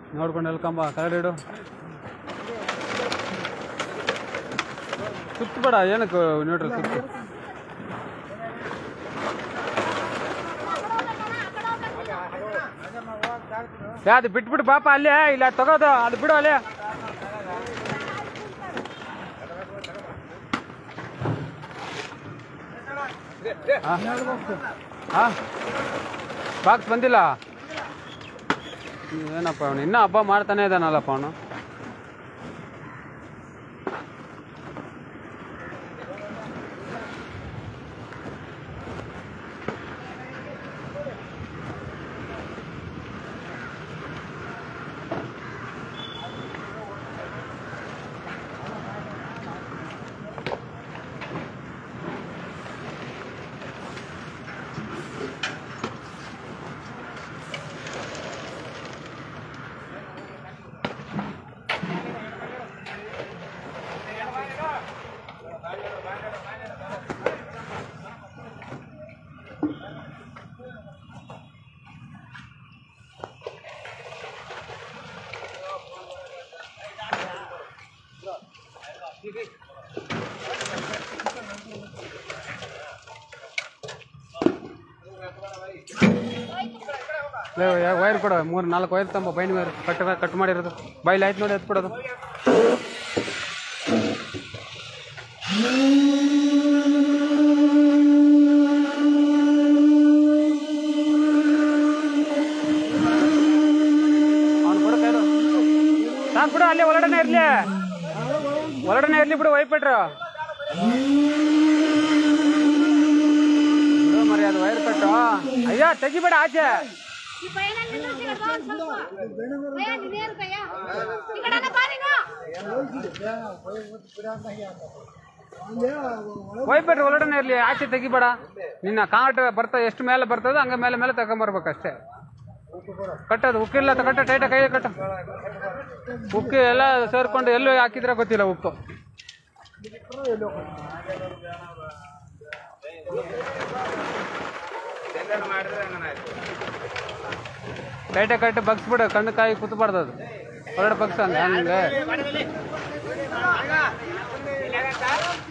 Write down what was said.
ನೋಡ್ಕೊಂಡು ಎಲ್ಕಂಬ ಕರಡಿ ಇಡು ಸುತ್ತಬೇಡ ಏನಕ್ಕೆ ನ್ಯೂಟ್ರಲ್ ಸುತ್ತು ಏ, ಅದು ಬಿಟ್ಬಿಡು ಪಾಪ ಅಲ್ಲೇ ಇಲ್ಲ ತಗೋದು ಅದು ಬಿಡು ಅಲ್ಲೇ ಹಾ ಬಾಕ್ಸ್ ಬಂದಿಲ್ಲ ಏನಪ್ಪ ಅವನು ಇನ್ನೂ ಹಬ್ಬ ಮಾಡ್ತಾನೆ ಇದ್ದಾನಲ್ಲಪ್ಪ ಅವನು ವೈರ್ ಕೊಡು ಮೂರು ನಾಲ್ಕು ವೈರ್ ತಂಬ ಬೈನ್ ವೈರ್ ಕಟ್ ಕಟ್ ಮಾಡಿರೋದು ಬೈಲ್ ಆಯ್ತು ನೋಡಿ ಎತ್ಬಿಡೋದು ಅವ್ನು ಕೊಡು ಕೈದು ಸಾಕು ಬಿಡು ಅಲ್ಲೇ ಒಳಗಡೆನೆ ಇರ್ಲಿ ಒಳಗಡೆನೆ ಇರ್ಲಿ ಬಿಡು ವೈಪಿಟ್ರು ಮರಿ ಅದು ವೈರ್ ಕಟ್ಟು ಅಯ್ಯೋ ತೆಗಿಬೇಡ ಆಚೆ ಈ ಪೈನ ನಿಲ್ಲಿಸಿ ಬಾ ಒಂದ್ ಸ್ವಲ್ಪ. ಭಯ, ನೀನೇನು ಭಯ? ಈ ಕಡೆನ ಬಾ ನೀನು. ವೈಪೇಟ್ ಒಳಗಡೆ ಇರ್ಲಿ ಆಚೆ ತೆಗಿಬೇಡ ನಿನ್ನ ಕಾಟ್ ಬರ್ತಾ ಎಷ್ಟು ಮೇಲೆ ಬರ್ತದೋ ಹಂಗ ಮೇಲೆ ಮೇಲೆ ತಗೊಂಬರ್ಬೇಕು ಅಷ್ಟೇ ಕಟ್ಟೋದು ಉಕ್ಕಿಲ್ಲ ತ- ಕಟ್ಟ ಟೈಟ ಕೈ ಕಟ್ಟ ಉಕ್ಕಿ ಎಲ್ಲ ಸೇರ್ಕೊಂಡು ಎಲ್ಲೂ ಹಾಕಿದ್ರೆ ಗೊತ್ತಿಲ್ಲ ಉಕ್ಕು ಟೈಟ ಕಟ್ಟಿ ಬಗ್ಸ್ಬಿಡು ಕಣ್ಣು ಕಾಯಿ ಕುತ್ಬಾರ್ದು ಅದು ಹೊರಗಡೆ ಬಗ್ಸ ಹಂಗೆ ಹಂಗೆ